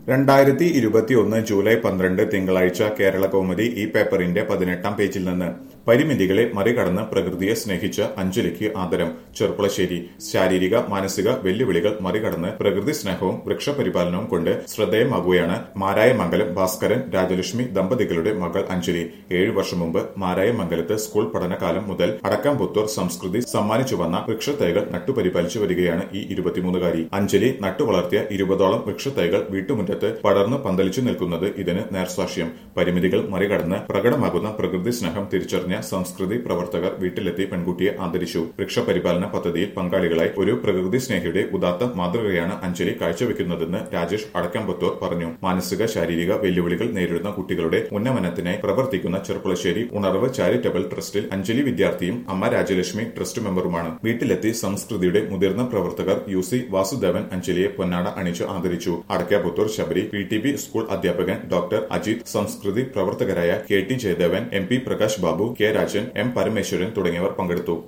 രണ്ടായിരത്തി ഇരുപത്തിയൊന്ന് ജൂലൈ പന്ത്രണ്ട് തിങ്കളാഴ്ച കേരള കൗമുദി ഈ പേപ്പറിന്റെ പതിനെട്ടാം പേജിൽ നിന്ന് പരിമിതികളെ മറികടന്ന് പ്രകൃതിയെ സ്നേഹിച്ച അഞ്ജലിക്ക് ആദരം ചെർപ്പുളശ്ശേരി ശാരീരിക മാനസിക വെല്ലുവിളികൾ മറികടന്ന് പ്രകൃതി സ്നേഹവും വൃക്ഷപരിപാലനവും കൊണ്ട് ശ്രദ്ധേയമാകുകയാണ് മാരായമംഗലം ഭാസ്കരൻ രാജലക്ഷ്മി ദമ്പതികളുടെ മകൾ അഞ്ജലി ഏഴു വർഷം മുമ്പ് മാരായമംഗലത്ത് സ്കൂൾ പഠനകാലം മുതൽ അടക്കാംപുത്തൂർ സംസ്കൃതി സമ്മാനിച്ചു വന്ന വൃക്ഷത്തൈകൾ നട്ടുപരിപാലിച്ചു വരികയാണ് ഈ ഇരുപത്തിമൂന്നുകാരി അഞ്ജലി നട്ടുവളർത്തിയ ഇരുപതോളം വൃക്ഷത്തൈകൾ വീട്ടുമുറ്റത്ത് പടർന്നു പന്തലിച്ചു നിൽക്കുന്നത് ഇതിന് നേർസാക്ഷ്യം പരിമിതികൾ മറികടന്ന് പ്രകടമാകുന്ന പ്രകൃതി സ്നേഹം തിരിച്ചറിഞ്ഞ സംസ്കൃതി പ്രവർത്തകർ വീട്ടിലെത്തി പെൺകുട്ടിയെ ആദരിച്ചു വൃക്ഷപരിപാലന പദ്ധതിയിൽ പങ്കാളികളായി ഒരു പ്രകൃതി സ്നേഹിയുടെ ഉദാത്ത മാതൃകയാണ് അഞ്ജലി കാഴ്ചവെക്കുന്നതെന്ന് രാജേഷ് അടക്കമ്പത്തൂർ പറഞ്ഞു മാനസിക ശാരീരിക വെല്ലുവിളികൾ നേരിടുന്ന കുട്ടികളുടെ ഉന്നമനത്തിനായി പ്രവർത്തിക്കുന്ന ചെറുപ്പുളശ്ശേരി ഉണർവ് ചാരിറ്റബിൾ ട്രസ്റ്റിൽ അഞ്ജലി വിദ്യാർത്ഥിയും അമ്മ രാജലക്ഷ്മി ട്രസ്റ്റ് മെമ്പറുമാണ് വീട്ടിലെത്തി സംസ്കൃതിയുടെ മുതിർന്ന പ്രവർത്തകർ യു സി വാസുദേവൻ അഞ്ജലിയെ പൊന്നാട അണിച്ചു ആദരിച്ചു Adakkaputhur Sabari P T B school അധ്യാപകൻ ഡോക്ടർ അജിത് സംസ്കൃതി പ്രവർത്തകരായ K T Jayadevan M P Prakash Babu K Rajan M Parameswaran തുടങ്ങിയവർ പങ്കെടുത്തു